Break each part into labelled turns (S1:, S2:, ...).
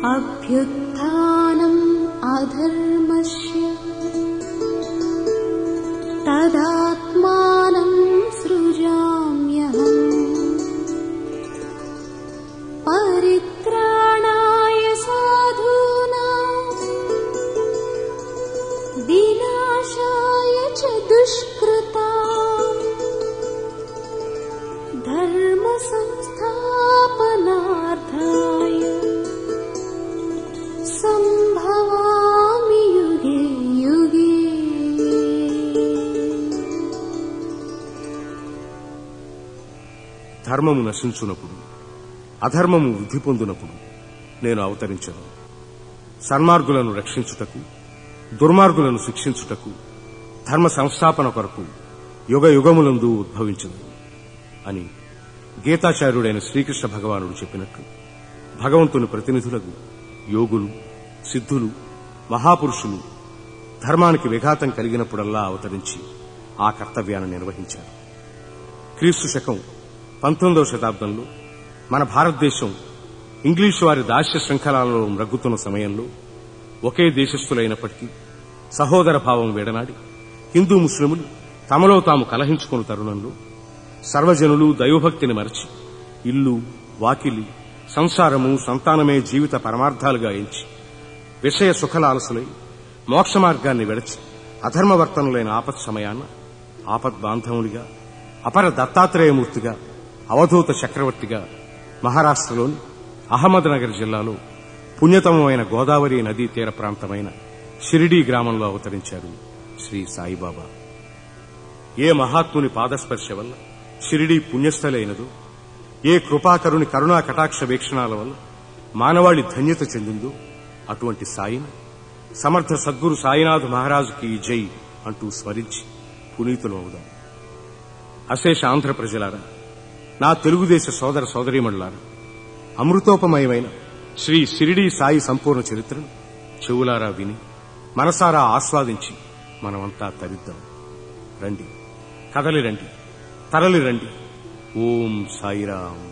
S1: अभ्युत्थानम् अधर्मस्य तदात्मानम् सृजाम्यहम् परित्राणाय साधूनाम् विनाशाय च दुष्कृता धर्मसंस्थापनार्थाय सम्भवामि युगे युगे
S2: ధర్మము నశించునప్పుడు అధర్మము వృద్ధి పొందునప్పుడు నేను అవతరించను సన్మార్గులను రక్షించుటకు దుర్మార్గులను శిక్షించుటకు ధర్మ సంస్థాపన కొరకు యుగ యుగములందు ఉద్భవించదు అని గీతాచార్యుడైన శ్రీకృష్ణ భగవానుడు చెప్పినట్లు భగవంతుని ప్రతినిధులకు యోగులు సిద్ధులు మహాపురుషులు ధర్మానికి విఘాతం కలిగినప్పుడల్లా అవతరించి ఆ కర్తవ్యాన్ని నిర్వహించారు క్రీస్తు శకం పంతొమ్మిదవ శతాబ్దంలో మన భారతదేశం ఇంగ్లీషు వారి దాస్య శృంఖలాలలో మ్రగ్గుతున్న సమయంలో ఒకే దేశస్థులైనప్పటికీ సహోదర భావం వీడనాడి హిందూ ముస్లిములు తమలో తాము కలహించుకున్న తరుణంలో సర్వజనులు దైవభక్తిని మరచి ఇల్లు వాకిలి సంసారము సంతానమే జీవిత పరమార్థాలుగా ఎంచి విషయ సుఖలాలసులై మోక్ష మార్గాన్ని విడచి అధర్మవర్తనులైన ఆపత్ సమయాన ఆపద్బాంధవునిగా అపర దత్తాత్రేయమూర్తిగా అవధూత చక్రవర్తిగా మహారాష్ట్రలోని అహ్మద్నగర్ జిల్లాలో పుణ్యతమమైన గోదావరి నదీ తీర ప్రాంతమైన షిరిడీ గ్రామంలో అవతరించారు శ్రీ సాయిబాబా ఏ మహాత్ముని పాదస్పర్శ వల్ల షిరిడీ పుణ్యస్థలైనదో ఏ కృపాకరుని కరుణా కటాక్ష వీక్షణాల వల్ల మానవాళి ధన్యత చెందిందో అటువంటి సాయిని సమర్థ సద్గురు సాయినాథ్ మహారాజుకి జై అంటూ స్మరించి పునీతులు అవుదాం అశేష ఆంధ్ర ప్రజలారా నా తెలుగుదేశ సోదర సోదరీమణులారా అమృతోపమయమైన శ్రీ సిరిడి సాయి సంపూర్ణ చరిత్రను చెవులారా విని మనసారా ఆస్వాదించి మనమంతా తరిద్దాం రండి కదలి రండి తరలి రండి ఓం సాయిరాం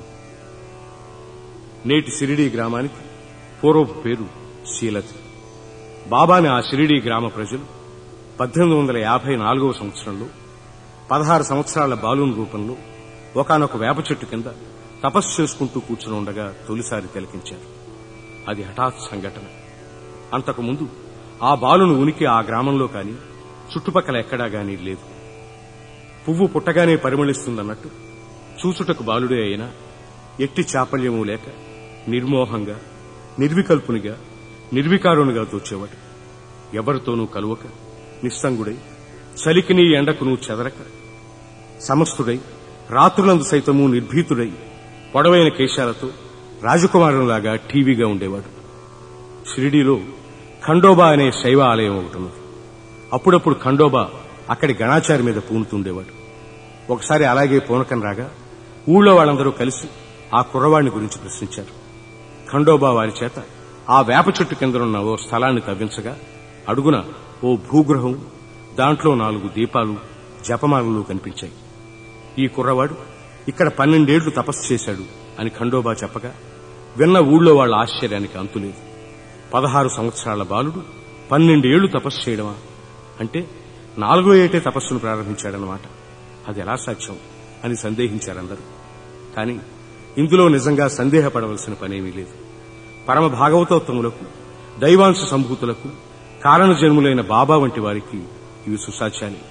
S2: నేటి సిరిడి గ్రామానికి పూర్వపు పేరు శీలతి బాబాని ఆ షిరిడీ గ్రామ ప్రజలు పద్దెనిమిది వందల యాభై నాలుగవ సంవత్సరంలో పదహారు సంవత్సరాల బాలుని రూపంలో ఒకనొక వేప చెట్టు కింద తపస్సు చేసుకుంటూ కూర్చుని ఉండగా తొలిసారి తిలకించారు అది హఠాత్ సంఘటన అంతకుముందు ఆ బాలుని ఉనికి ఆ గ్రామంలో కాని చుట్టుపక్కల ఎక్కడా గాని లేదు పువ్వు పుట్టగానే పరిమళిస్తుందన్నట్టు చూచుటకు బాలుడే అయినా ఎట్టి చాపల్యము లేక నిర్మోహంగా నిర్వికల్పునిగా నిర్వికారునిగా తోచేవాడు ఎవరితోనూ కలువక నిస్సంగుడై చలికిని ఎండకును చెదరక సమస్తుడై రాత్రులందు సైతము నిర్భీతుడై పొడవైన కేశాలతో రాజకుమారులాగా టీవీగా ఉండేవాడు షిరిడీలో ఖండోబా అనే శైవ ఆలయం ఒకటి ఉన్నది అప్పుడప్పుడు ఖండోబా అక్కడి గణాచారి మీద పూనుతుండేవాడు ఒకసారి అలాగే పూనకం రాగా ఊళ్ళో వాళ్ళందరూ కలిసి ఆ కుర్రవాడిని గురించి ప్రశ్నించారు ఖండోబా వారి చేత ఆ వేప చెట్టు కిందనున్న ఓ స్థలాన్ని తవ్వించగా అడుగున ఓ భూగృహం దాంట్లో నాలుగు దీపాలు జపమాలలు కనిపించాయి ఈ కుర్రవాడు ఇక్కడ పన్నెండేళ్లు తపస్సు చేశాడు అని ఖండోబా చెప్పగా విన్న ఊళ్ళో వాళ్ళ ఆశ్చర్యానికి అంతులేదు పదహారు సంవత్సరాల బాలుడు పన్నెండేళ్లు తపస్సు చేయడమా అంటే నాలుగో ఏటే తపస్సును ప్రారంభించాడనమాట అది ఎలా సాధ్యం అని సందేహించారందరూ కానీ ఇందులో నిజంగా సందేహపడవలసిన పనేమీ లేదు పరమ భాగవతోత్తములకు దైవాంశ సంభూతులకు కారణ జన్ములైన బాబా వంటి వారికి ఇవి సుసాధ్యాలే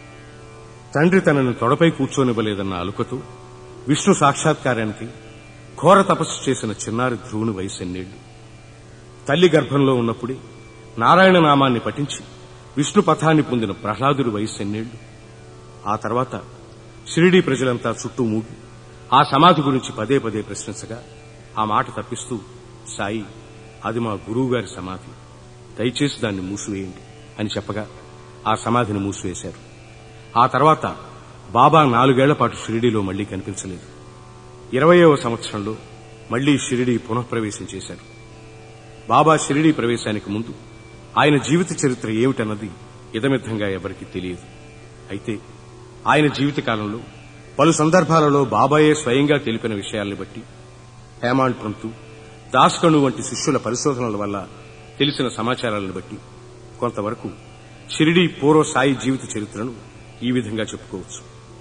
S2: తండ్రి తనను తొడపై కూర్చోనివ్వలేదన్న అలుకతో విష్ణు సాక్షాత్కారానికి ఘోర తపస్సు చేసిన చిన్నారి ధ్రువుని వయసు ఎన్నేళ్లు తల్లి గర్భంలో ఉన్నప్పుడే నారాయణ నామాన్ని పఠించి విష్ణు పథాన్ని పొందిన ప్రహ్లాదుడి వయసు ఎన్నేళ్లు ఆ తర్వాత షిరిడీ ప్రజలంతా చుట్టూ మూగి ఆ సమాధి గురించి పదే పదే ప్రశ్నించగా ఆ మాట తప్పిస్తూ సాయి అది మా గురువు గారి సమాధి దయచేసి దాన్ని మూసివేయండి అని చెప్పగా ఆ సమాధిని మూసివేశారు ఆ తర్వాత బాబా నాలుగేళ్ల పాటు షిరిడీలో మళ్లీ కనిపించలేదు ఇరవయవ సంవత్సరంలో మళ్లీ షిరిడీ పునఃప్రవేశం చేశారు బాబా షిరిడీ ప్రవేశానికి ముందు ఆయన జీవిత చరిత్ర ఏమిటన్నది ఇదమిద్ధంగా ఎవరికీ తెలియదు అయితే ఆయన జీవితకాలంలో పలు సందర్భాలలో బాబాయే స్వయంగా తెలిపిన విషయాల్ని బట్టి హేమాడ్ పంతు దాస్కణు వంటి శిష్యుల పరిశోధనల వల్ల తెలిసిన సమాచారాలను బట్టి కొంతవరకు షిరిడీ పూర్వ సాయి జీవిత చరిత్రను ఈ విధంగా చెప్పుకోవచ్చు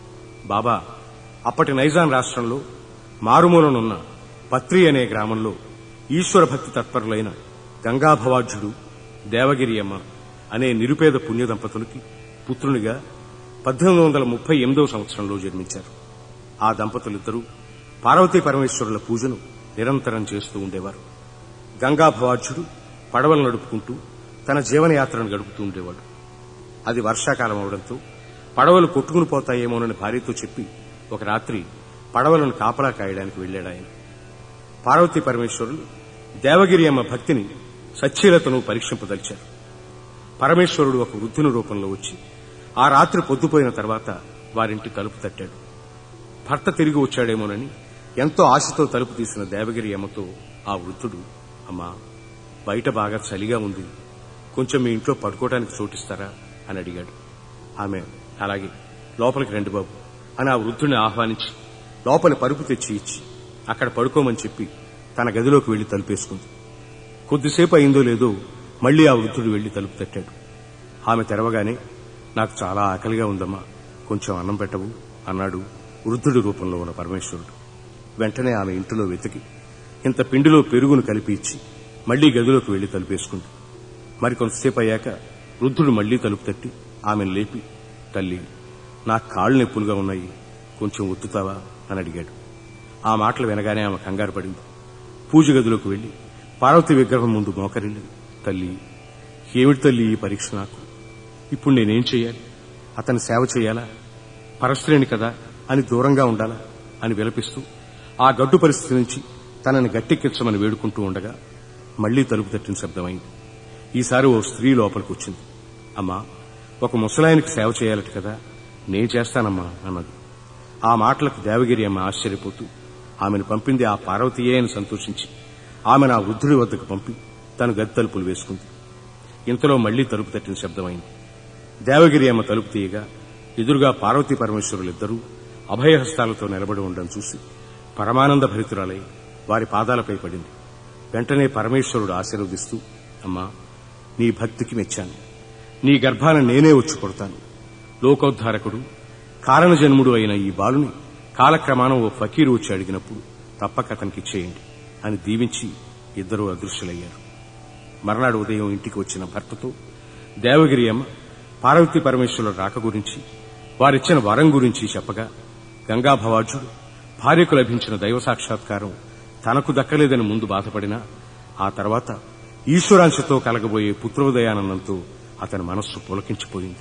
S2: బాబా అప్పటి నైజాం రాష్ట్రంలో మారుమూలనున్న పత్రి అనే గ్రామంలో ఈశ్వర భక్తి తత్పరులైన గంగాభవాఢ్యుడు దేవగిరి అమ్మ అనే నిరుపేద పుణ్య దంపతులకి పుత్రునిగా పద్దెనిమిది వందల ముప్పై ఎనిమిదవ సంవత్సరంలో జన్మించారు ఆ దంపతులిద్దరూ పార్వతీ పరమేశ్వరుల పూజను నిరంతరం చేస్తూ ఉండేవారు గంగాభవాఢ్యుడు పడవలు నడుపుకుంటూ తన జీవనయాత్రను గడుపుతూ ఉండేవాడు అది వర్షాకాలం అవడంతో పడవలు కొట్టుకుని పోతాయేమోనని భార్యతో చెప్పి ఒక రాత్రి పడవలను కాపలా కాయడానికి వెళ్లాడు ఆయన పార్వతీ పరమేశ్వరులు దేవగిరి అమ్మ భక్తిని సచ్చీలతను పరీక్షింపదలిచారు పరమేశ్వరుడు ఒక వృద్ధుని రూపంలో వచ్చి ఆ రాత్రి పొద్దుపోయిన తర్వాత వారింటి తలుపు తట్టాడు భర్త తిరిగి వచ్చాడేమోనని ఎంతో ఆశతో తలుపు తీసిన దేవగిరి అమ్మతో ఆ వృద్ధుడు అమ్మా బయట బాగా చలిగా ఉంది కొంచెం మీ ఇంట్లో పడుకోవడానికి చోటిస్తారా అని అడిగాడు ఆమె అలాగే లోపలికి రండి బాబు అని ఆ వృద్ధుడిని ఆహ్వానించి లోపల పరుపు తెచ్చి ఇచ్చి అక్కడ పడుకోమని చెప్పి తన గదిలోకి వెళ్లి తలుపేసుకుంది కొద్దిసేపు అయిందో లేదో మళ్లీ ఆ వృద్ధుడు వెళ్లి తలుపు తట్టాడు ఆమె తెరవగానే నాకు చాలా ఆకలిగా ఉందమ్మా కొంచెం అన్నం పెట్టవు అన్నాడు వృద్ధుడి రూపంలో ఉన్న పరమేశ్వరుడు వెంటనే ఆమె ఇంటిలో వెతికి ఇంత పిండిలో పెరుగును కలిపి ఇచ్చి మళ్లీ గదిలోకి వెళ్లి తలుపేసుకుంది మరి కొంతసేపు అయ్యాక వృద్ధుడు మళ్లీ తలుపు తట్టి ఆమెను లేపి తల్లి నా కాళ్ళు నొప్పులుగా ఉన్నాయి కొంచెం ఒత్తుతావా అని అడిగాడు ఆ మాటలు వినగానే ఆమె కంగారు పడింది పూజ గదిలోకి వెళ్లి పార్వతి విగ్రహం ముందు మోకరిల్లి తల్లి ఏమిటి తల్లి ఈ పరీక్ష నాకు ఇప్పుడు నేనేం చేయాలి అతని సేవ చేయాలా పరస్త్రేణి కదా అని దూరంగా ఉండాలా అని విలపిస్తూ ఆ గడ్డు పరిస్థితి నుంచి తనని గట్టెక్కించమని వేడుకుంటూ ఉండగా మళ్లీ తలుపు తట్టిన శబ్దమైంది ఈసారి ఓ స్త్రీ లోపలికి వచ్చింది అమ్మా ఒక ముసలాయనికి సేవ చేయాలట కదా నేను చేస్తానమ్మా అన్నది ఆ మాటలకు దేవగిరి అమ్మ ఆశ్చర్యపోతూ ఆమెను పంపింది ఆ పార్వతీయే అని సంతోషించి ఆమెను ఆ వృద్ధుడి వద్దకు పంపి తను గది తలుపులు వేసుకుంది ఇంతలో మళ్లీ తలుపు తట్టిన శబ్దమైంది దేవగిరి అమ్మ తలుపు తీయగా ఎదురుగా పార్వతీ పరమేశ్వరులిద్దరూ అభయహస్తాలతో నిలబడి ఉండడం చూసి పరమానంద భరితురాలై వారి పాదాలపై పడింది వెంటనే పరమేశ్వరుడు ఆశీర్వదిస్తూ అమ్మా నీ భక్తికి మెచ్చాను నీ గర్భాన నేనే వచ్చి కొడతాను లోకోద్ధారకుడు కారణజన్ముడు అయిన ఈ బాలుని కాలక్రమాన ఓ ఫకీరు వచ్చి అడిగినప్పుడు తప్పక అతనికి ఇచ్చేయండి అని దీవించి ఇద్దరూ అదృశ్యులయ్యారు మర్నాడు ఉదయం ఇంటికి వచ్చిన భర్తతో దేవగిరి అమ్మ పార్వతీ పరమేశ్వరుల రాక గురించి వారిచ్చిన వరం గురించి చెప్పగా గంగాభవాజుడు భార్యకు లభించిన దైవ సాక్షాత్కారం తనకు దక్కలేదని ముందు బాధపడినా ఆ తర్వాత ఈశ్వరాంశతో కలగబోయే పుత్రోదయానందంతో అతని మనస్సు పులకించిపోయింది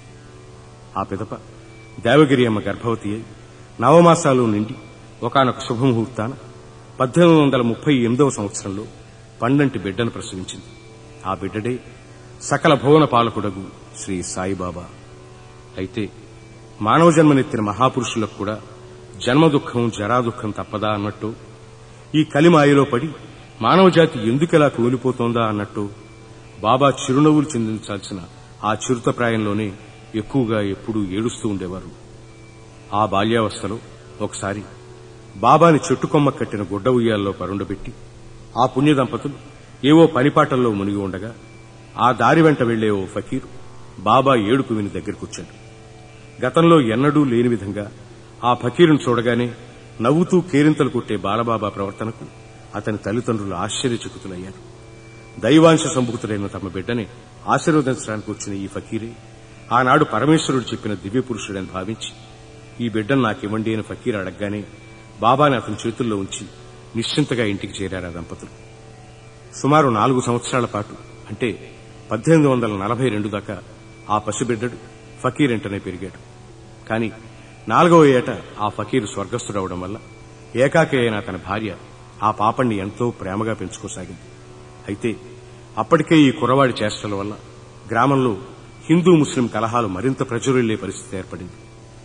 S2: ఆ పిదప దేవగిరి అమ్మ గర్భవతి అయి నవమాసాలు నిండి ఒకనొక శుభముహూర్తాన పద్దెనిమిది వందల ముప్పై ఎనిమిదవ సంవత్సరంలో పండంటి బిడ్డను ప్రసవించింది ఆ బిడ్డడే సకల భువన పాలకుడగు శ్రీ సాయిబాబా అయితే మానవ జన్మనెత్తిన మహాపురుషులకు కూడా జన్మ దుఃఖం జరా దుఃఖం తప్పదా అన్నట్టు ఈ కలిమాయలో పడి మానవజాతి ఎందుకెలా కూలిపోతోందా అన్నట్టు బాబా చిరునవ్వులు చెందించాల్సిన ఆ చిరుతప్రాయంలోనే ఎక్కువగా ఎప్పుడూ ఏడుస్తూ ఉండేవారు ఆ బాల్యావస్థలో ఒకసారి బాబాని చెట్టుకొమ్మ కట్టిన గుడ్డ ఉయ్యాల్లో పరుండబెట్టి ఆ పుణ్య దంపతులు ఏవో పనిపాటల్లో మునిగి ఉండగా ఆ దారి వెంట వెళ్లే ఓ ఫకీరు బాబా ఏడుపు విని దగ్గరకొచ్చాడు గతంలో ఎన్నడూ లేని విధంగా ఆ ఫకీరును చూడగానే నవ్వుతూ కేరింతలు కొట్టే బాలబాబా ప్రవర్తనకు అతని తల్లిదండ్రులు ఆశ్చర్యచకితులయ్యారు దైవాంశ సంభూతుడైన తమ బిడ్డని ఆశీర్వదించడానికి వచ్చిన ఈ ఫకీరే ఆనాడు పరమేశ్వరుడు చెప్పిన దివ్య పురుషుడని భావించి ఈ బిడ్డను నాకివ్వండి అని ఫకీర్ అడగగానే బాబాని అతని చేతుల్లో ఉంచి నిశ్చింతగా ఇంటికి చేరారు ఆ దంపతులు సుమారు నాలుగు సంవత్సరాల పాటు అంటే పద్దెనిమిది వందల నలభై రెండు దాకా ఆ పసిబిడ్డడు ఫకీర్ ఇంటనే పెరిగాడు కాని నాలుగవ ఏట ఆ ఫకీరు స్వర్గస్థుడవడం వల్ల ఏకాకి అయిన అతని భార్య ఆ పాపణ్ణి ఎంతో ప్రేమగా పెంచుకోసాగింది అయితే అప్పటికే ఈ కురవాడి చేష్టల వల్ల గ్రామంలో హిందూ ముస్లిం కలహాలు మరింత ప్రచురిల్లే పరిస్థితి ఏర్పడింది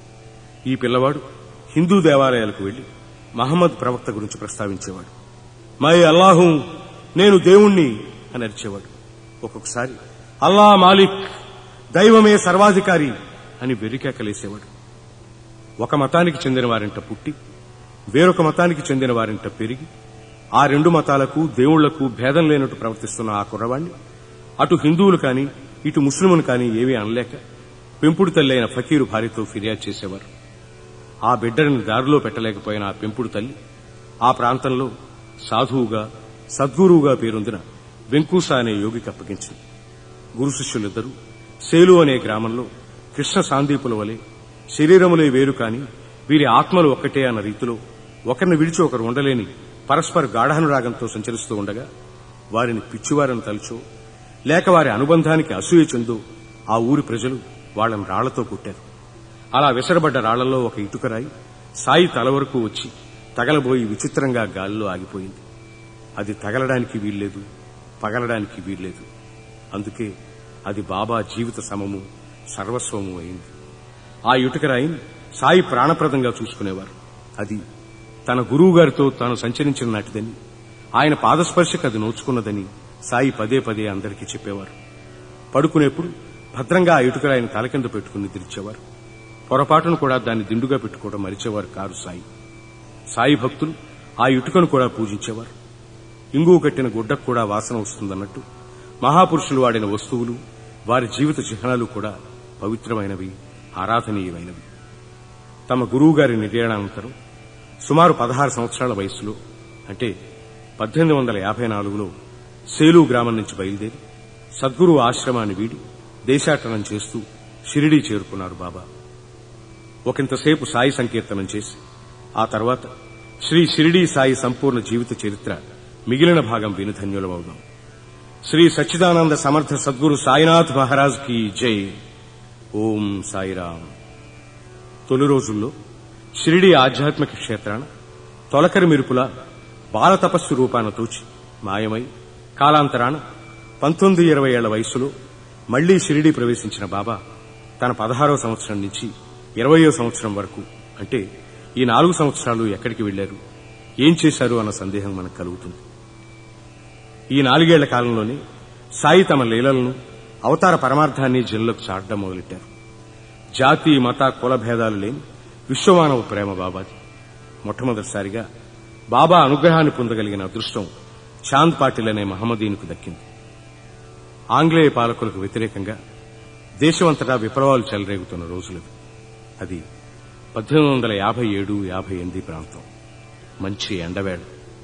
S2: ఈ పిల్లవాడు హిందూ దేవాలయాలకు వెళ్లి మహమ్మద్ ప్రవక్త గురించి ప్రస్తావించేవాడు మై అల్లాహు నేను దేవుణ్ణి అని అరిచేవాడు ఒక్కొక్కసారి అల్లా మాలిక్ దైవమే సర్వాధికారి అని వెరికేకలేసేవాడు ఒక మతానికి చెందిన వారింట పుట్టి వేరొక మతానికి చెందిన వారింట పెరిగి ఆ రెండు మతాలకు దేవుళ్లకు భేదం లేనట్టు ప్రవర్తిస్తున్న ఆ కుర్రవాణ్ణి అటు హిందువులు కాని ఇటు ముస్లింలు కాని ఏమీ అనలేక పెంపుడు తల్లి అయిన ఫకీరు భార్యతో ఫిర్యాదు చేసేవారు ఆ బిడ్డని దారిలో పెట్టలేకపోయిన ఆ పెంపుడు తల్లి ఆ ప్రాంతంలో సాధువుగా సద్గురువుగా పేరొందిన వెంకూస అనే యోగికి అప్పగించింది గురు శిష్యులిద్దరూ సేలు అనే గ్రామంలో కృష్ణ సాందీపుల వలె శరీరములే వేరు కాని వీరి ఆత్మలు ఒక్కటే అన్న రీతిలో ఒకరిని విడిచి ఒకరు ఉండలేని పరస్పర గాఢానురాగంతో సంచరిస్తూ ఉండగా వారిని పిచ్చివారని తలుచో లేక వారి అనుబంధానికి అసూయ చెందో ఆ ఊరి ప్రజలు వాళ్ళని రాళ్లతో కొట్టారు అలా విసరబడ్డ రాళ్లలో ఒక ఇటుకరాయి సాయి తల వరకు వచ్చి తగలబోయి విచిత్రంగా గాలిలో ఆగిపోయింది అది తగలడానికి వీల్లేదు పగలడానికి వీల్లేదు అందుకే అది బాబా జీవిత సమము సర్వస్వము అయింది ఆ ఇటుకరాయిని సాయి ప్రాణప్రదంగా చూసుకునేవారు అది తన గురువు గారితో తాను సంచరించిన నాటిదని ఆయన పాదస్పర్శకు అది నోచుకున్నదని సాయి పదే పదే అందరికీ చెప్పేవారు పడుకునేప్పుడు భద్రంగా ఆ ఇటుకరాయిని తల కింద పెట్టుకుని నిద్రించేవారు పొరపాటును కూడా దాన్ని దిండుగా పెట్టుకోవడం మరిచేవారు కారు సాయి సాయి భక్తులు ఆ ఇటుకను కూడా పూజించేవారు ఇంగువ కట్టిన గుడ్డకు కూడా వాసన వస్తుందన్నట్టు మహాపురుషులు వాడిన వస్తువులు వారి జీవిత చిహ్నాలు కూడా పవిత్రమైనవి ఆరాధనీయమైనవి తమ గురువుగారి నిర్యాణానంతరం సుమారు పదహారు సంవత్సరాల వయస్సులో అంటే పద్దెనిమిది వందల యాభై నాలుగులో సేలు గ్రామం నుంచి బయలుదేరి సద్గురు ఆశ్రమాన్ని వీడి దేశాటనం చేస్తూ షిరిడీ చేరుకున్నారు బాబా ఒకంతసేపు సాయి సంకీర్తనం చేసి ఆ తర్వాత శ్రీ షిరిడీ సాయి సంపూర్ణ జీవిత చరిత్ర మిగిలిన భాగం విని ధన్యులమవుదాం శ్రీ సచ్చిదానంద సమర్థ సద్గురు సాయినాథ్ మహారాజ్ కి జై ఓం సాయిరామ్ తొలి రోజుల్లో షిరిడి ఆధ్యాత్మిక క్షేత్రాన తొలకరి మెరుపుల బాల తపస్సు రూపాన తోచి మాయమై కాలాంతరాన పంతొమ్మిది ఇరవై ఏళ్ల వయస్సులో మళ్లీ షిరిడి ప్రవేశించిన బాబా తన పదహారవ సంవత్సరం నుంచి ఇరవయో సంవత్సరం వరకు అంటే ఈ నాలుగు సంవత్సరాలు ఎక్కడికి వెళ్లారు ఏం చేశారు అన్న సందేహం మనకు కలుగుతుంది ఈ నాలుగేళ్ల కాలంలోనే సాయి తమ లీలలను అవతార పరమార్థాన్ని జనులకు చాటడం మొదలెట్టారు జాతి మత కుల భేదాలు లేని విశ్వమానవ ప్రేమ బాబాది మొట్టమొదటిసారిగా బాబా అనుగ్రహాన్ని పొందగలిగిన అదృష్టం చాంద్ పాటిల్ అనే మహమ్మదీనుకు దక్కింది ఆంగ్లేయ పాలకులకు వ్యతిరేకంగా దేశమంతటా విప్లవాలు చెలరేగుతున్న రోజులవి అది పద్దెనిమిది వందల యాభై ఏడు యాభై ఎనిమిది ప్రాంతం మంచి ఎండవేళ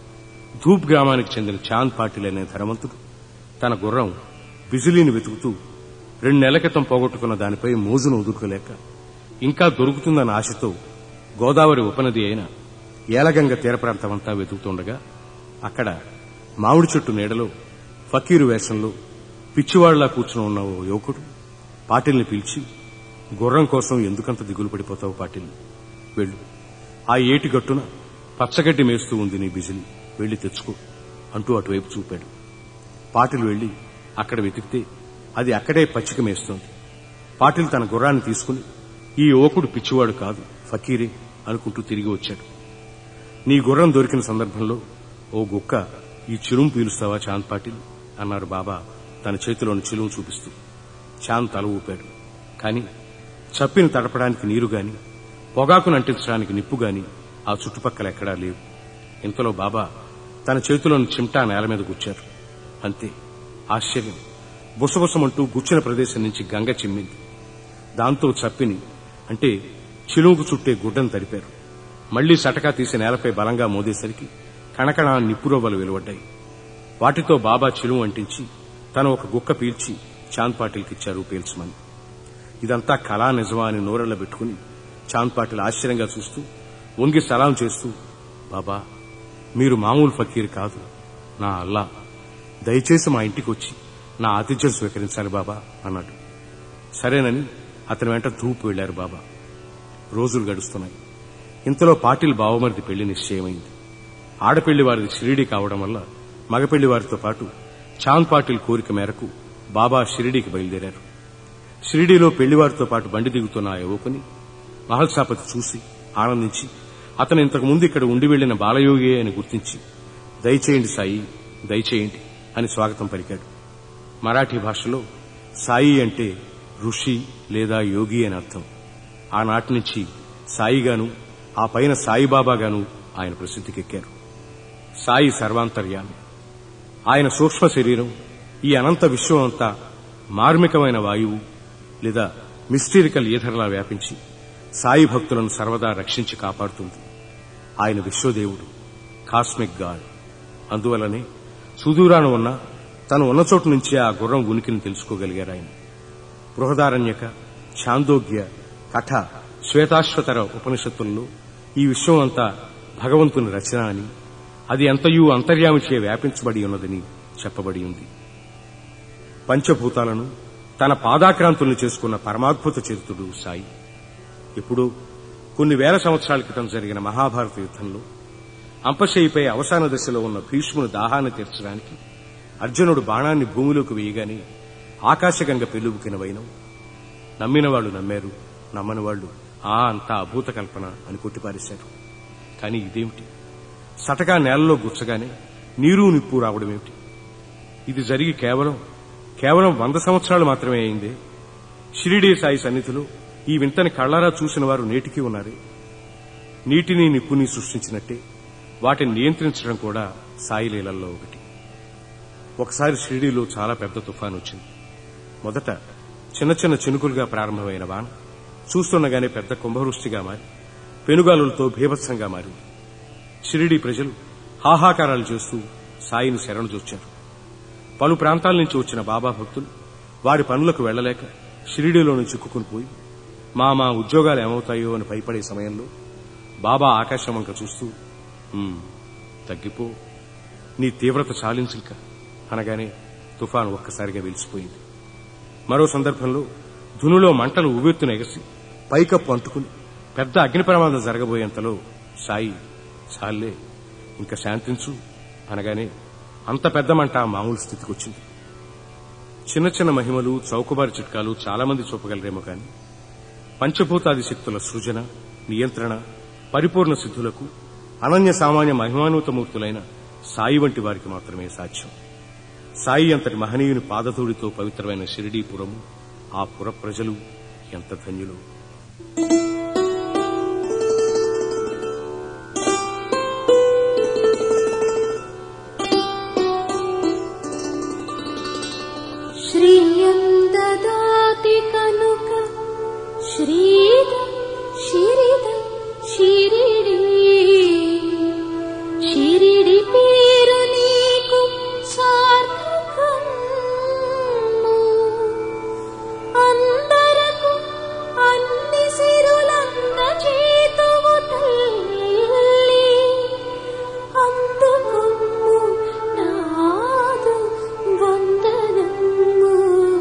S2: ధూప్ గ్రామానికి చెందిన చాంద్ పాటిల్ అనే ధనవంతుడు తన గుర్రం బిజిలీని వెతుకుతూ రెండు నెలల క్రితం పోగొట్టుకున్న దానిపై మోజును వదులుకోలేక ఇంకా దొరుకుతుందన్న ఆశతో గోదావరి ఉపనది అయిన ఏలగంగ తీర ప్రాంతమంతా వెతుకుతుండగా అక్కడ మామిడి చెట్టు నీడలో ఫకీరు వేషంలో పిచ్చివాళ్లా కూర్చుని ఉన్న ఓ యువకుడు పాటిల్ని పిలిచి గుర్రం కోసం ఎందుకంత దిగులు పడిపోతావు పాటిల్ వెళ్ళు ఆ ఏటి గట్టున పచ్చగడ్డి మేస్తూ ఉంది నీ బిజిలి వెళ్లి తెచ్చుకో అంటూ అటువైపు చూపాడు పాటిల్ వెళ్లి అక్కడ వెతికితే అది అక్కడే పచ్చిక మేస్తోంది పాటిల్ తన గుర్రాన్ని తీసుకుని ఈ యువకుడు పిచ్చివాడు కాదు ఫకీరే అనుకుంటూ తిరిగి వచ్చాడు నీ గుర్రం దొరికిన సందర్భంలో ఓ గుక్క ఈ చిరుము పీలుస్తావా చాంద్ పాటిల్ అన్నారు బాబా తన చేతిలోని చిలుము చూపిస్తూ చాంద్ తల ఊపాడు కాని చప్పిని తడపడానికి నీరు గాని పొగాకును అంటించడానికి నిప్పు గాని ఆ చుట్టుపక్కల ఎక్కడా లేవు ఇంతలో బాబా తన చేతిలోని చిమ్టా నేల మీద గుచ్చారు అంతే ఆశ్చర్యం బుసబుసమంటూ గుచ్చిన ప్రదేశం నుంచి గంగ చిమ్మింది దాంతో చప్పిని అంటే చిలుముకు చుట్టే గుడ్డను తడిపారు మళ్లీ సటకా తీసి నేలపై బలంగా మోదేసరికి కణకణ నిప్పురవ్వలు వెలువడ్డాయి వాటితో బాబా చిలుము అంటించి తను ఒక గుక్క పీల్చి చాంద్ పాటిల్కిచ్చారు పీల్చమని ఇదంతా కళా నిజమా అని నోరెళ్ల పెట్టుకుని చాంద్ పాటిల్ ఆశ్చర్యంగా చూస్తూ వంగి సలాం చేస్తూ బాబా మీరు మామూలు ఫకీర్ కాదు నా అల్లా దయచేసి మా ఇంటికి వచ్చి నా ఆతిథ్యం స్వీకరించాలి బాబా అన్నాడు సరేనని అతని వెంట ధూపు వెళ్లారు బాబా రోజులు గడుస్తున్నాయి ఇంతలో పాటిల్ బావమరిది పెళ్లి నిశ్చయమైంది ఆడపెళ్లి వారిది షిరిడీ కావడం వల్ల మగపెళ్లి వారితో పాటు చాంద్ పాటిల్ కోరిక మేరకు బాబా షిరిడీకి బయలుదేరారు షిరిడీలో పెళ్లివారితో పాటు బండి దిగుతున్న ఆ యువకుని మహల్సాపతి చూసి ఆనందించి అతను ఇంతకు ముందు ఇక్కడ ఉండి వెళ్లిన బాలయోగి అని గుర్తించి దయచేయండి సాయి దయచేయండి అని స్వాగతం పలికాడు మరాఠీ భాషలో సాయి అంటే ఋషి లేదా యోగి అని అర్థం ఆనాటి నుంచి సాయిగాను ఆ పైన సాయిబాబాగాను ఆయన ప్రసిద్ధికెక్కారు సాయి సర్వాంతర్యామి ఆయన సూక్ష్మ శరీరం ఈ అనంత విశ్వం అంతా మార్మికమైన వాయువు లేదా మిస్టీరికల్ ఈథర్లా వ్యాపించి సాయి భక్తులను సర్వదా రక్షించి కాపాడుతుంది ఆయన విశ్వదేవుడు కాస్మిక్ గాడ్ అందువల్లనే సుదూరాన ఉన్న తను ఉన్న చోటు నుంచే ఆ గుర్రం ఉనికిని తెలుసుకోగలిగారు ఆయన బృహదారణ్యక ఛాందోగ్య కథ శ్వేతాశ్వతర ఉపనిషత్తుల్లో ఈ విశ్వం అంతా భగవంతుని రచన అని అది ఎంతయూ అంతర్యామిచే వ్యాపించబడి ఉన్నదని చెప్పబడి ఉంది పంచభూతాలను తన పాదాక్రాంతుల్ని చేసుకున్న పరమాద్భుత చరిత్రుడు సాయి ఇప్పుడు కొన్ని వేల సంవత్సరాల క్రితం జరిగిన మహాభారత యుద్ధంలో అంపశయ్యపై అవసాన దశలో ఉన్న భీష్ముని దాహాన్ని తీర్చడానికి అర్జునుడు బాణాన్ని భూమిలోకి వేయగానే ఆకాశగంగ పెళ్ళుబుకిన వైనం నమ్మిన వాళ్ళు నమ్మారు నమ్మని వాళ్ళు ఆ అంతా అభూత కల్పన అని కొట్టిపారేశారు కానీ ఇదేమిటి సటగా నేలలో గుచ్చగానే నీరు నిప్పు రావడమేమిటి ఇది జరిగి కేవలం కేవలం వంద సంవత్సరాలు మాత్రమే అయిందే షిరిడీ సాయి సన్నిధిలో ఈ వింతని కళ్లారా చూసిన వారు నేటికి ఉన్నారే నీటిని నిప్పుని సృష్టించినట్టే వాటిని నియంత్రించడం కూడా సాయి లీలల్లో ఒకటి ఒకసారి షిరిడీలో చాలా పెద్ద తుఫాను వచ్చింది మొదట చిన్న చిన్న చినుకులుగా ప్రారంభమైన వాన చూస్తుండగానే పెద్ద కుంభవృష్టిగా మారి పెనుగాలులతో భీభత్సంగా మారింది షిరిడీ ప్రజలు హాహాకారాలు చేస్తూ సాయిని శరణు చూచారు పలు ప్రాంతాల నుంచి వచ్చిన బాబా భక్తులు వారి పనులకు వెళ్లలేక షిరిడీలోని చిక్కుకుని పోయి మా మా ఉద్యోగాలు ఏమవుతాయో అని భయపడే సమయంలో బాబా ఆకాశం వంక చూస్తూ "ఉమ్, తగ్గిపో నీ తీవ్రత చాలించింక అనగానే తుఫాను ఒక్కసారిగా వెలిసిపోయింది మరో సందర్భంలో ధునులో మంటలు ఉవ్వెత్తున ఎగసి పైకప్పు అంటుకుని పెద్ద అగ్ని ప్రమాదం జరగబోయేంతలో సాయి చాలే ఇంకా శాంతించు అనగానే అంత పెద్ద మంట మామూలు స్థితికి వచ్చింది చిన్న చిన్న మహిమలు చౌకబారి చిట్కాలు చాలా మంది చూపగలరేమో కాని పంచభూతాది శక్తుల సృజన నియంత్రణ పరిపూర్ణ సిద్ధులకు అనన్య సామాన్య మహిమాన్వితమూర్తులైన సాయి వంటి వారికి మాత్రమే సాధ్యం సాయి అంతటి మహనీయుని పాదధూడితో పవిత్రమైన షిరిడీపురము ఆ పుర ప్రజలు ఎంత ధన్యులు
S1: श्रियं ददाति कनुक श्रीदं शिरिदं शिरिडी शिरिडि పేరు నీకు సార్థకము అందరకు అన్ని సిరులంద చేతువు తల్లి అందుకొమ్ము నాదు వందనము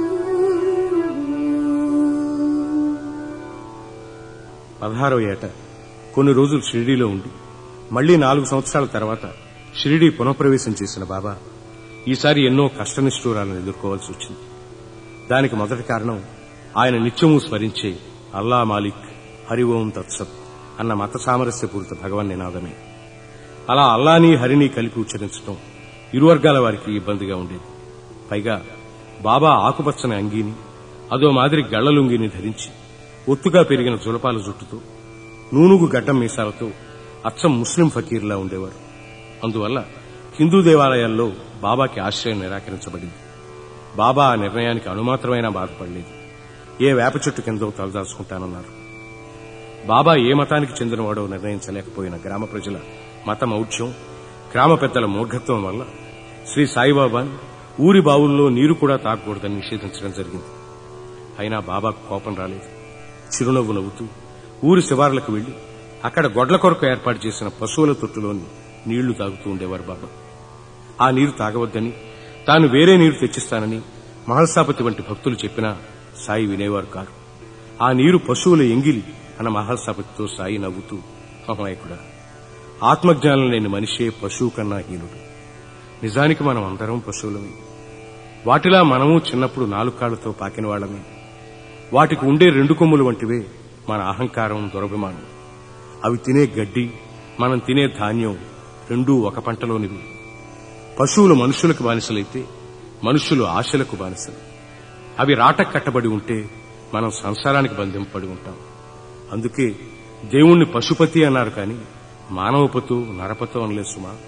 S2: పదహారవ ఏట కొన్ని రోజులు షిరిడీలో ఉండి మళ్లీ నాలుగు సంవత్సరాల తర్వాత షిరిడీ పునఃప్రవేశం చేసిన బాబా ఈసారి ఎన్నో కష్టనిష్ఠూరాలను ఎదుర్కోవాల్సి వచ్చింది దానికి మొదటి కారణం ఆయన నిత్యము స్మరించే అల్లా మాలిక్ హరి ఓం తత్సత్ అన్న మత సామరస్యపూరిత భగవన్ నినాదమే అలా అల్లాని హరిని కలిపి ఉచ్చరించడం ఇరు వర్గాల వారికి ఇబ్బందిగా ఉండేది పైగా బాబా ఆకుపచ్చని అంగీని అదో మాదిరి గళ్లలుంగిని ధరించి ఒత్తుగా పెరిగిన జులపాల జుట్టుతో నూనుగు గడ్డం మీసాలతో అచ్చం ముస్లిం ఫకీర్లా ఉండేవారు అందువల్ల హిందూ దేవాలయాల్లో బాబాకి ఆశ్రయం నిరాకరించబడింది బాబా ఆ నిర్ణయానికి అణుమాత్రమైనా బాధపడలేదు ఏ వేప చెట్టు కిందో తలదాచుకుంటానన్నారు బాబా ఏ మతానికి చెందినవాడో నిర్ణయించలేకపోయిన గ్రామ ప్రజల మత మౌఢ్యం గ్రామ పెద్దల మూర్ఘత్వం వల్ల శ్రీ సాయిబాబాను ఊరి బావుల్లో నీరు కూడా తాగకూడదని నిషేధించడం జరిగింది అయినా బాబాకు కోపం రాలేదు చిరునవ్వు నవ్వుతూ ఊరి శివార్లకు వెళ్లి అక్కడ గొడ్ల కొరకు ఏర్పాటు చేసిన పశువుల తొట్టులోని నీళ్లు తాగుతూ ఉండేవారు బాబా ఆ నీరు తాగవద్దని తాను వేరే నీరు తెచ్చిస్తానని మహల్సాపతి వంటి భక్తులు చెప్పినా సాయి వినేవారు కారు ఆ నీరు పశువుల ఎంగిలి అన్న మహల్సాపతితో సాయి నవ్వుతూ అమాయకుడా ఆత్మజ్ఞానం లేని మనిషే పశువు కన్నా హీనుడు నిజానికి మనం అందరం పశువులమే వాటిలా మనము చిన్నప్పుడు నాలుగు కాళ్లతో పాకిన వాళ్ళమే వాటికి ఉండే రెండు కొమ్ములు వంటివే మన అహంకారం దురభిమానం అవి తినే గడ్డి మనం తినే ధాన్యం రెండూ ఒక పంటలోనివి పశువులు మనుషులకు బానిసలైతే మనుషులు ఆశలకు బానిసలు అవి రాటకు కట్టబడి ఉంటే మనం సంసారానికి బంధింపబడి ఉంటాం అందుకే దేవుణ్ణి పశుపతి అన్నారు కాని మానవపతు నరపతు అనలే సుమా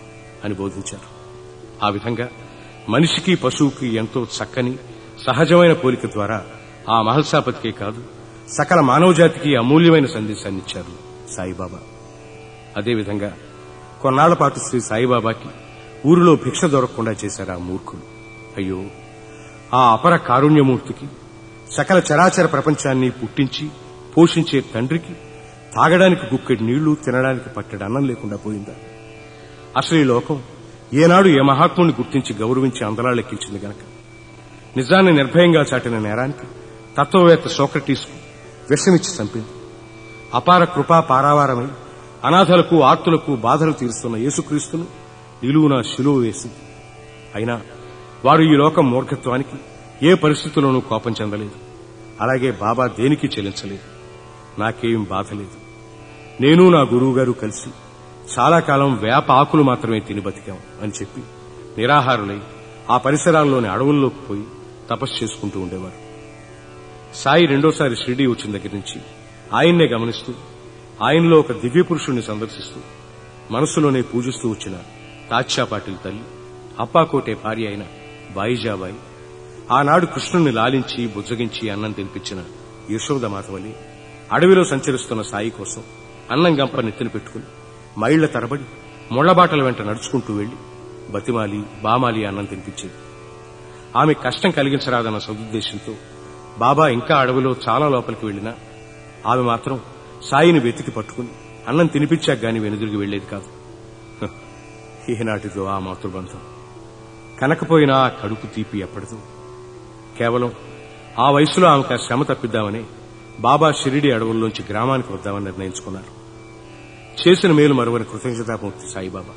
S2: అని బోధించారు ఆ విధంగా మనిషికి పశువుకి ఎంతో చక్కని సహజమైన పోలిక ద్వారా ఆ మహల్సాపతికే కాదు సకల మానవజాతికి అమూల్యమైన సందేశాన్ని ఇచ్చారు సాయిబాబా అదేవిధంగా కొన్నాళ్ల పాటు శ్రీ సాయిబాబాకి ఊరిలో భిక్ష దొరకకుండా చేశారు ఆ మూర్ఖులు అయ్యో ఆ అపర కారుణ్యమూర్తికి సకల చరాచర ప్రపంచాన్ని పుట్టించి పోషించే తండ్రికి తాగడానికి గుక్కెడి నీళ్లు తినడానికి పట్టెడు అన్నం లేకుండా పోయిందా అసలు ఈ లోకం ఏనాడు ఏ మహాత్ముని గుర్తించి గౌరవించి అందలాలెక్కించింది గనక నిజాన్ని నిర్భయంగా చాటిన నేరానికి తత్వవేత్త సోక్రటీస్కు విషమిచ్చి చంపింది అపార కృపా పారావారమై అనాథలకు ఆర్తులకు బాధలు తీరుస్తున్న యేసుక్రీస్తును నిలువున శిలువ వేసింది అయినా వారు ఈ లోకం మూర్ఖత్వానికి ఏ పరిస్థితుల్లోనూ కోపం చెందలేదు అలాగే బాబా దేనికి చెల్లించలేదు నాకేం బాధ లేదు నేను నా గురువుగారు కలిసి చాలా కాలం వేప ఆకులు మాత్రమే తిని బతికాం అని చెప్పి నిరాహారులై ఆ పరిసరాల్లోని అడవుల్లోకి పోయి తపస్సు చేసుకుంటూ ఉండేవారు సాయి రెండోసారి షిరిడీ వచ్చిన దగ్గర నుంచి ఆయన్నే గమనిస్తూ ఆయనలో ఒక దివ్య పురుషుణ్ణి సందర్శిస్తూ మనసులోనే పూజిస్తూ వచ్చిన తాత్యా పాటిల్ తల్లి అప్పాకోటే భార్య అయిన బాయిజాబాయి ఆనాడు కృష్ణుణ్ణి లాలించి బుజ్జగించి అన్నం తినిపించిన యశోదమాత వలి అడవిలో సంచరిస్తున్న సాయి కోసం అన్నం గంప నెత్తిన పెట్టుకుని మైళ్ల తరబడి ముళ్లబాటల వెంట నడుచుకుంటూ వెళ్లి బతిమాలి బామాలి అన్నం తినిపించేది ఆమె కష్టం కలిగించరాదన్న సదుద్దేశంతో బాబా ఇంకా అడవిలో చాలా లోపలికి వెళ్లినా ఆమె మాత్రం సాయిని వెతికి పట్టుకుని అన్నం తినిపించాక గాని వెనుదిరిగి వెళ్లేది కాదు హ, ఈనాటిదో ఆ మాతృబంధం కనకపోయినా ఆ కడుపు తీపి ఎప్పటిదో కేవలం ఆ వయసులో ఆమెకు ఆ శ్రమ తప్పిద్దామని బాబా షిరిడి అడవుల్లోంచి గ్రామానికి వద్దామని నిర్ణయించుకున్నారు చేసిన మేలు మరువని కృతజ్ఞతామూర్తి సాయిబాబా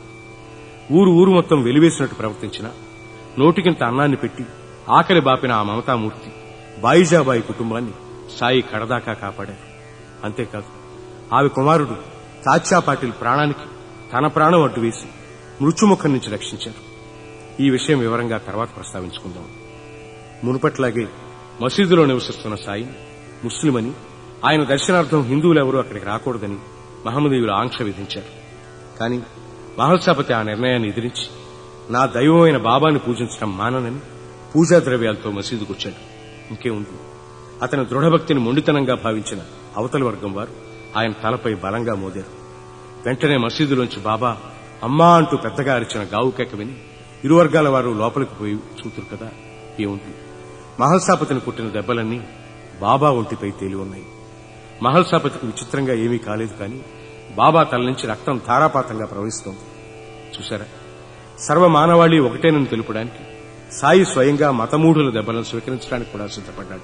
S2: ఊరు ఊరు మొత్తం వెలివేసినట్టు ప్రవర్తించిన నోటికింత అన్నాన్ని పెట్టి ఆకలి బాపిన ఆ మమతామూర్తి బాయిజాబాయి కుటుంబాన్ని సాయి కడదాకా కాపాడారు అంతేకాదు ఆమె కుమారుడు తాత్యా పాటిల్ ప్రాణానికి తన ప్రాణం అడ్డు వేసి మృత్యుముఖం నుంచి రక్షించారు ఈ విషయం వివరంగా తర్వాత ప్రస్తావించుకుందాం మునుపట్లాగే మసీదులో నివసిస్తున్న సాయి ముస్లిం అని ఆయన దర్శనార్థం హిందువులెవరూ అక్కడికి రాకూడదని మహమ్మదీయులు ఆంక్ష విధించారు కానీ మహల్సాపతి ఆ నిర్ణయాన్ని ఎదిరించి నా దైవమైన బాబాని పూజించడం మాననని పూజా ద్రవ్యాలతో మసీదుకొచ్చాడు ఇంకేముంది అతని దృఢభక్తిని మొండితనంగా భావించిన అవతలి వర్గం వారు ఆయన తలపై బలంగా మోదారు వెంటనే మసీదులోంచి బాబా అమ్మా అంటూ పెద్దగా అరిచిన గావు కేక విని ఇరు వర్గాల వారు లోపలికి పోయి చూతురు కదా ఏముంది మహల్సాపతిని కుట్టిన దెబ్బలన్నీ బాబా ఒంటిపై తేలి ఉన్నాయి మహల్సాపతికి విచిత్రంగా ఏమీ కాలేదు కానీ బాబా తల నుంచి రక్తం ధారాపాతంగా ప్రవహిస్తోంది చూశారా సర్వ మానవాళి ఒకటేనని తెలుపడానికి సాయి స్వయంగా మతమూఢుల దెబ్బలను స్వీకరించడానికి కూడా సిద్ధపడ్డాడు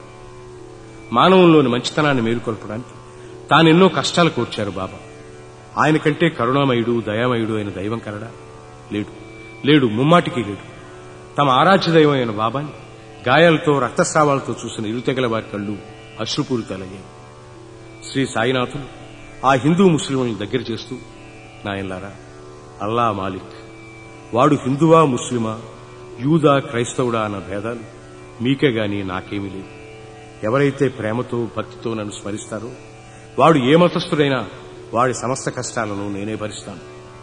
S2: మానవుల్లోని మంచితనాన్ని మేలుకొల్పడానికి తానెన్నో కష్టాలు కోర్చారు బాబా ఆయన కంటే కరుణామయుడు దయామయుడు అయిన దైవం కలడా లేడు లేడు ముమ్మాటికి లేడు తమ ఆరాధ్య దైవం అయిన బాబాని గాయాలతో రక్తస్రావాలతో చూసిన ఇరుతెగల వారి కళ్ళు అశ్రుపూరితాలయ్యాయి శ్రీ సాయినాథులు ఆ హిందూ ముస్లింలను దగ్గర చేస్తూ నాయన్లారా అల్లా మాలిక్ వాడు హిందువా ముస్లిమా యూదా క్రైస్తవుడా అన్న భేదాలు మీకే గాని నాకేమీ లేవు ఎవరైతే ప్రేమతో భక్తితో నన్ను స్మరిస్తారో వాడు ఏ మతస్థుడైనా వాడి సమస్త కష్టాలను నేనే భరిస్తాను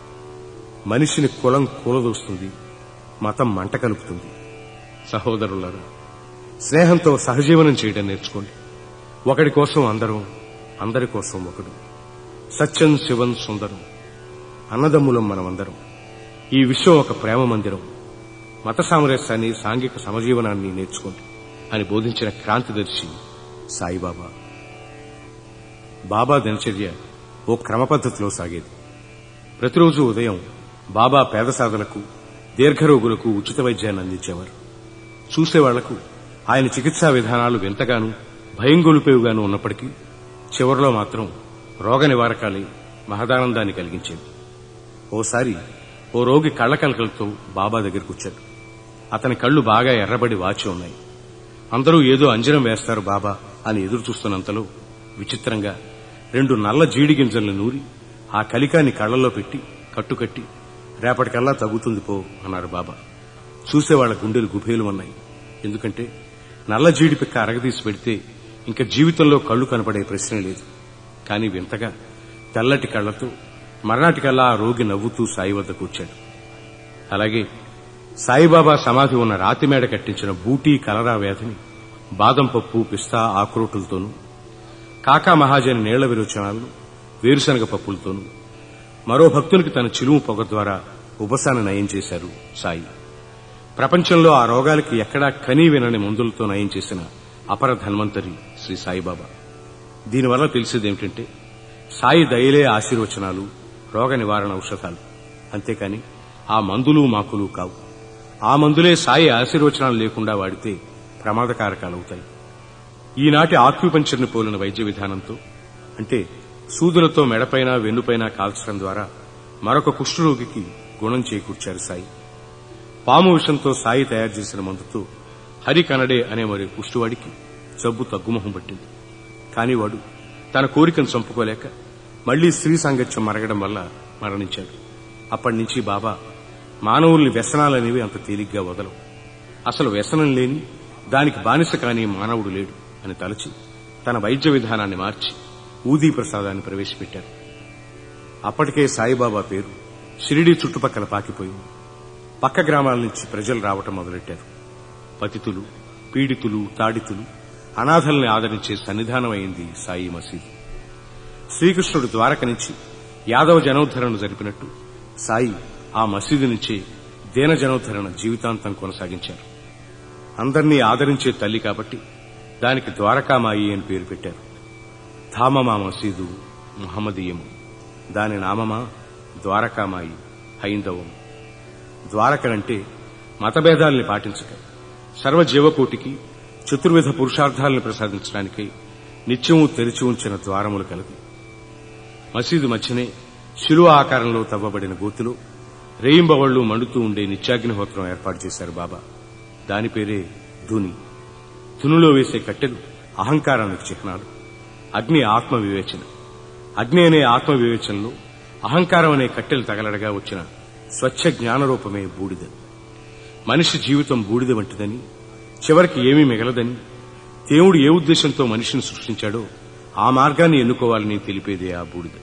S2: మనిషిని కులం కూలదోస్తుంది మతం మంట కలుపుతుంది సహోదరులారా స్నేహంతో సహజీవనం చేయడం నేర్చుకోండి ఒకడి కోసం అందరం అందరి కోసం ఒకడు సత్యం శివం సుందరం అన్నదమ్ములం మనమందరం ఈ విశ్వం ఒక ప్రేమ మందిరం మత సామరస్యాన్ని సాంఘిక సమజీవనాన్ని నేర్చుకోండి అని బోధించిన క్రాంతిదర్శి సాయిబాబా బాబా దినచర్య ఓ క్రమ పద్ధతిలో సాగేది ప్రతిరోజు ఉదయం బాబా పేద సాధలకు దీర్ఘరోగులకు ఉచిత వైద్యాన్ని అందించేవారు చూసేవాళ్లకు ఆయన చికిత్సా విధానాలు వింతగాను భయం గొలిపేవిగాను ఉన్నప్పటికీ చివరిలో మాత్రం రోగ నివారకాలే మహదానందాన్ని కలిగించేది ఓసారి ఓ రోగి కళ్ళ కలకలతో బాబా దగ్గరికి వచ్చాడు అతని కళ్ళు బాగా ఎర్రబడి వాచి ఉన్నాయి అందరూ ఏదో అంజనం వేస్తారు బాబా అని ఎదురు చూస్తున్నంతలో విచిత్రంగా రెండు నల్ల జీడి గింజలను నూరి ఆ కలికాన్ని కళ్ళల్లో పెట్టి కట్టుకట్టి రేపటికల్లా తగ్గుతుంది పో అన్నారు బాబా చూసేవాళ్ల గుండెలు గుబేలు ఉన్నాయి ఎందుకంటే నల్ల జీడి పిక్క అరగదీసి పెడితే ఇంకా జీవితంలో కళ్ళు కనపడే ప్రశ్న లేదు కానీ వింతగా తెల్లటి కళ్లతో మర్నాటికల్లా ఆ రోగి నవ్వుతూ సాయి వద్దకు వచ్చాడు అలాగే సాయిబాబా సమాధి ఉన్న రాతిమేడ కట్టించిన బూటీ కలరా వ్యాధిని బాదం పప్పు పిస్తా ఆక్రోటులతోనూ కాకా మహాజని నీళ్ల విరోచనాలను వేరుశనగ పప్పులతోనూ మరో భక్తునికి తన చిలుము పొగ ద్వారా ఉపశాన నయం చేశారు సాయి ప్రపంచంలో ఆ రోగాలకి ఎక్కడా కనీ వినని మందులతో నయం చేసిన అపర ధన్వంతరి శ్రీ సాయిబాబా దీనివల్ల తెలిసేదేమిటంటే సాయి దయలే ఆశీర్వచనాలు రోగ నివారణ ఔషధాలు అంతేకాని ఆ మందులు మాకులు కావు ఆ మందులే సాయి ఆశీర్వచనాలు లేకుండా వాడితే ప్రమాదకారకాలవుతాయి ఈనాటి ఆక్యుపంచర్ని పోలిన వైద్య విధానంతో అంటే సూదులతో మెడపైన వెన్నుపైన కాల్చడం ద్వారా మరొక కుష్ఠరోగికి గుణం చేకూర్చారు సాయి పాము విషంతో సాయి తయారు చేసిన మందుతో హరి కనడే అనే మరి కుష్టివాడికి జబ్బు తగ్గుముఖం పట్టింది కాని వాడు తన కోరికను చంపుకోలేక మళ్లీ స్త్రీ సాంగత్యం మరగడం వల్ల మరణించాడు అప్పటి నుంచి బాబా మానవుల్ని వ్యసనాలనేవి అంత తేలిగ్గా వదలవు అసలు వ్యసనం లేని దానికి బానిస కాని మానవుడు లేడు అని తలచి తన వైద్య విధానాన్ని మార్చి ఊదీ ప్రసాదాన్ని ప్రవేశపెట్టారు అప్పటికే సాయిబాబా పేరు షిరిడీ చుట్టుపక్కల పాకిపోయింది పక్క గ్రామాల నుంచి ప్రజలు రావటం మొదలెట్టారు పతితులు పీడితులు తాడితులు అనాథల్ని ఆదరించే సన్నిధానం అయింది సాయి మసీదు శ్రీకృష్ణుడు ద్వారక నుంచి యాదవ జనోద్ధరణ జరిపినట్టు సాయి ఆ మసీదు నుంచే దీన జనోద్ధరణ జీవితాంతం కొనసాగించారు అందర్నీ ఆదరించే తల్లి కాబట్టి దానికి ద్వారకామాయి అని పేరు పెట్టారు ధామమా మసీదు మహమ్మదీయము దాని నామమా ద్వారకామాయి హైందవం ద్వారకలంటే మతభేదాల్ని పాటించక సర్వజీవకోటికి చతుర్విధ పురుషార్థాలను ప్రసాదించడానికై నిత్యము తెరిచి ఉంచిన ద్వారములు కలదు మసీదు మధ్యనే శిలువ ఆకారంలో తవ్వబడిన గోతులో రేయింబవళ్లు మండుతూ ఉండే నిత్యాగ్నిహోత్రం ఏర్పాటు చేశారు బాబా దాని పేరే ధుని ధునులో వేసే కట్టెలు అహంకారానికి చిహ్నాలు అగ్ని ఆత్మ వివేచన అగ్ని అనే ఆత్మ వివేచనలో అహంకారం అనే కట్టెలు తగలడగా వచ్చిన స్వచ్ఛ జ్ఞానరూపమే బూడిద మనిషి జీవితం బూడిద వంటిదని చివరికి ఏమీ మిగలదని దేవుడు ఏ ఉద్దేశంతో మనిషిని సృష్టించాడో ఆ మార్గాన్ని ఎన్నుకోవాలని తెలిపేదే ఆ బూడిద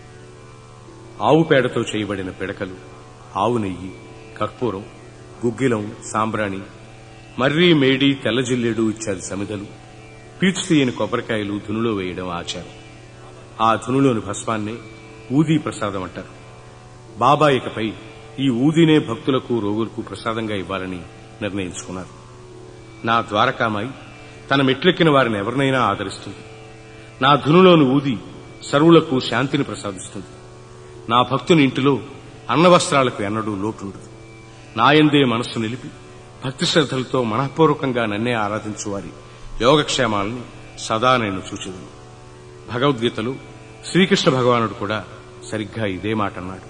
S2: ఆవు పేడతో చేయబడిన పిడకలు ఆవు నెయ్యి కర్పూరం గుగ్గిలం సాంబ్రాణి మర్రి మేడి తెల్లజిల్లేడు ఇత్యాది సమిధలు పీచు తీయని కొబ్బరికాయలు ధునులో వేయడం ఆచారం ఆ ధునులోని భస్మాన్నే ఊదీ ప్రసాదం అంటారు బాబా ఇకపై ఈ ఊదీనే భక్తులకు రోగులకు ప్రసాదంగా ఇవ్వాలని నిర్ణయించుకున్నారు నా ద్వారకామాయి తన మెట్లెక్కిన వారిని ఎవరినైనా ఆదరిస్తుంది నా ధునులోని ఊది సర్వులకు శాంతిని ప్రసాదిస్తుంది నా భక్తుని ఇంటిలో అన్నవస్త్రాలకు ఎన్నడూ లోటుండదు నాయందే మనస్సు నిలిపి భక్తి శ్రద్ధలతో మనఃపూర్వకంగా నన్నే ఆరాధించు వారి యోగక్షేమాలను సదా నేను సూచించను భగవద్గీతలో శ్రీకృష్ణ భగవానుడు కూడా సరిగ్గా ఇదే మాట అన్నాడు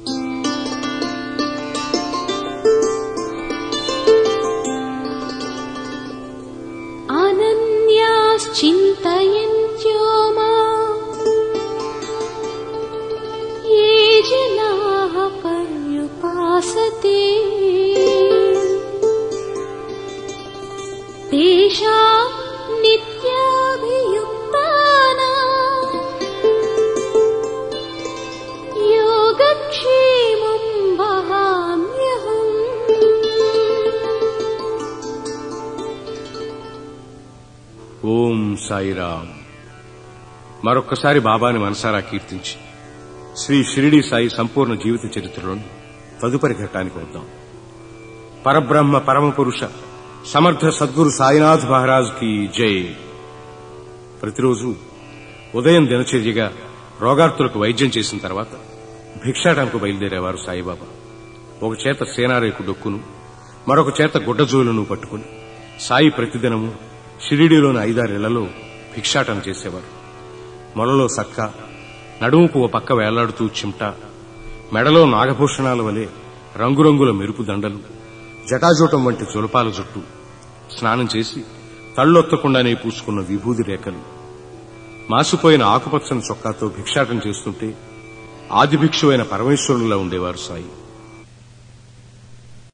S1: अनन्याश्चिन्तयन्त्यो माम् ये जनाः पर्युपासते तेषाम् नित्याभियुक्तानाम् योगक्षेमम् वहाम्यहम्
S2: ఓం సాయిరామ్ మరొక్కసారి బాబాని మనసారా కీర్తించి శ్రీ షిరిడి సాయి సంపూర్ణ జీవిత చరిత్రలోని తదుపరి ఘట్టానికి వద్దాం పరబ్రహ్మ పరమ పురుష సమర్థ సద్గురు సాయినాథ్ మహారాజ్ కి జై ప్రతిరోజు ఉదయం దినచర్యగా రోగార్తులకు వైద్యం చేసిన తర్వాత భిక్షాటంకు బయలుదేరేవారు సాయిబాబా ఒక చేత సేనారేకు డొక్కును మరొక చేత గుడ్డజోలును పట్టుకుని సాయి ప్రతిదినము షిరిడీలోని ఐదారేళ్లలో భిక్షాటన చేసేవారు మొలలో సక్క నడుముకు ఓ పక్క వేలాడుతూ చిమ్ట మెడలో నాగభూషణాల వలె రంగురంగుల మెరుపు దండలు జటాజూటం వంటి చులపాల జుట్టు స్నానం చేసి తళ్ళొత్తకుండానే పూసుకున్న విభూది రేఖలు మాసిపోయిన ఆకుపచ్చని చొక్కాతో భిక్షాటం చేస్తుంటే ఆదిభిక్షువైన పరమేశ్వరులా ఉండేవారు సాయి